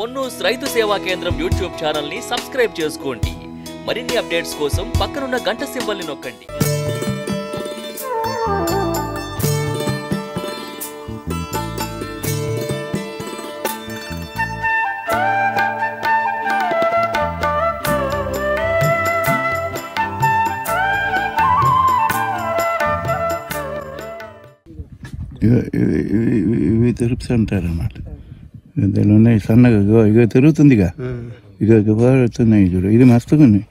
పొన్నూస్ రైతు సేవా కేంద్రం యూట్యూబ్ ఛానల్ ని సబ్స్క్రైబ్ చేసుకోండి మరిన్ని అప్డేట్స్ కోసం పక్కనున్న గంట సింబల్ ని నొక్కండి ఇగో ఇవి ఇవి ఇవి- ఇవి తిరుప్స్ అంటారు అన్నమాట ఇందులో ఉన్నాయి సన్నగా ఇగో ఇగో తిరుగుతుందిగా ఇగో ఇగో వస్తున్నాయి చూడు ఇది మస్తుగా ఉన్నాయి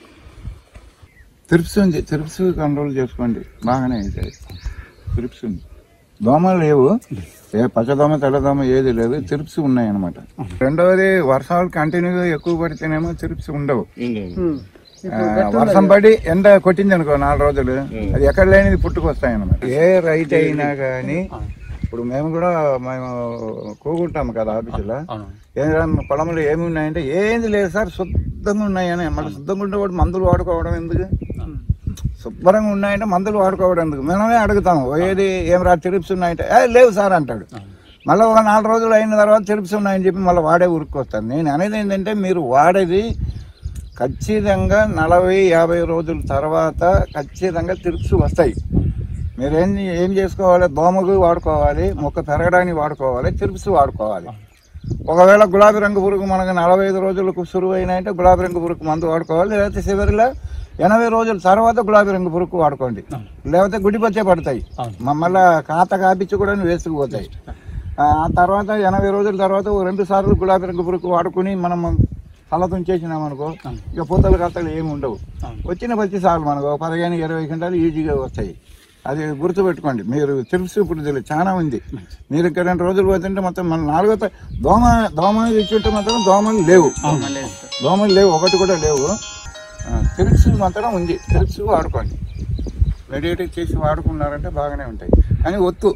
తిరుప్స్ ఉంది తిరుప్స్ కంట్రోల్ చేసుకోండి బాగానే అవుతాయి తిరుప్స్ ఉంది దోమలు లేవు ఏ పచ్చదోమ తెల్లదోమ ఏది లేదు తిరుప్స్ ఉన్నాయి అనమాట రెండవది వర్షాలు కంటిన్యూగా ఎక్కువ పడితేనేమో తిరుప్స్ ఉండవు ఆ, వర్షం పడి ఎండ కొట్టింది అనుకో నాలుగు రోజులు అది ఎక్కడ లేనిది పుట్టుకొస్తాయి అన్నమాట ఏ రైతు అయినా కానీ ఇప్పుడు మేము కూడా మేము కూకుంటాము కదా ఆఫీసులో ఏదైనా పొలంలో ఏమి ఉన్నాయంటే ఏంది లేదు సార్ శుద్ధంగా ఉన్నాయని మళ్ళీ శుద్ధంగా ఉంటే కూడా మందులు వాడుకోవడం ఎందుకు శుభ్రంగా ఉన్నాయంటే మందులు వాడుకోవడం ఎందుకు మేమే అడుగుతాము ఏది ఏం రా తిరిప్స్ ఉన్నాయంటే "ఏ, లేవు సార్ అంటాడు మళ్ళీ ఒక నాలుగు రోజులు అయిన తర్వాత తిరిప్స్ ఉన్నాయని చెప్పి మళ్ళీ వాడే ఉరుక్కొస్తాను నేను అనేది ఏంటంటే మీరు వాడేది ఖచ్చితంగా నలభై యాభై రోజుల తర్వాత ఖచ్చితంగా తిరుప్స్ వస్తాయి మీరు ఏం ఏం చేసుకోవాలి దోమకు వాడుకోవాలి మొక్క పెరగడానికి వాడుకోవాలి తిరుప్స్ వాడుకోవాలి ఒకవేళ గులాబీ రంగు పురుగు మనకు నలభై ఐదు రోజులకు సురువు అయినాయంటే గులాబీ రంగు పురుగు మందు వాడుకోవాలి లేకపోతే చివరిలో ఎనభై రోజుల తర్వాత గులాబీ రంగు పురుగు వాడుకోండి లేకపోతే గుడిపచ్చే పడతాయి మమ్మల్ని కాత కాపించి కూడా వేసుకుపోతాయి ఆ తర్వాత ఎనభై రోజుల తర్వాత ఓ రెండు సార్లు గులాబీ రంగు పురుగు వాడుకుని మనం ఫలతం చేసినామనుకో ఇక పూతలు కత్తలు ఏమి ఉండవు వచ్చిన ప్రతి సార్లు మనకు ఒక పదిహేను ఇరవై గంటలు ఈజీగా వస్తాయి అది గుర్తుపెట్టుకోండి మీరు తెలుసు ఇప్పుడు తెలియదు చాలా ఉంది మీరు ఇక్కడ రెండు రోజులు పోతుంటే మొత్తం మన నాలుగో తా- దోమ దోమ ఇచ్చుంటే మాత్రం దోమలు లేవు దోమలు లేవు ఒకటి కూడా లేవు తెలుసు మాత్రం ఉంది తెలుసు వాడుకోండి మెడిటేట్ చేసి వాడుకున్నారంటే బాగానే ఉంటాయి కానీ ఒత్తు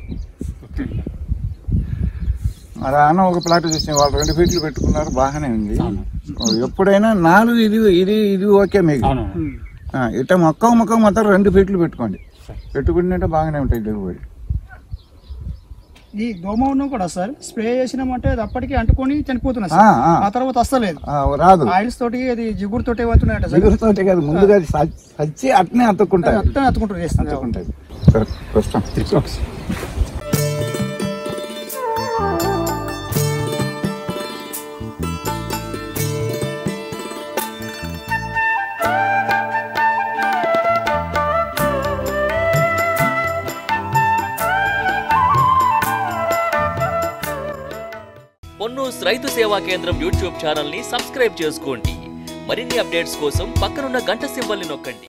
అలా అన్న ఒక ప్లాట్ చూసిన వాళ్ళు రెండు ఫీట్లు పెట్టుకున్నారు బాగానే ఉంది ఎప్పుడైనా నాలుగు ఇది ఇది ఇది ఓకే మీకు ఆ, ఇట్ట మొక్క మొక్క మొత్తం రెండు ఫీట్లు పెట్టుకోండి పెట్టుకుంటే బాగానే ఉంటాయి దిగుబడి ఈ దోమ ఉన్నా కూడా సార్ స్ప్రే చేసినామంటే అది అప్పటికి అంటుకొని చనిపోతున్నా ఆ, సార్ ఆ. ఆ తర్వాత వస్తలేదు ఆ, రాదు ఆయిల్స్ తోటి అది జిగురు తోటి అవుతున్నాయట సార్ దిగురుతోటి కాదు ముందుగా అది స- సచ్చి అట్నే అతుక్కుంటాయి అత్త అత్తుకుంటూ చేస్తుంది అతుక్కుంటాయి సరే వస్తాం పొన్నూస్ రైతు సేవా కేంద్రం యూట్యూబ్ ఛానల్ ని సబ్స్క్రైబ్ చేసుకోండి మరిన్ని అప్డేట్స్ కోసం పక్కనున్న గంట సింబల్ ని నొక్కండి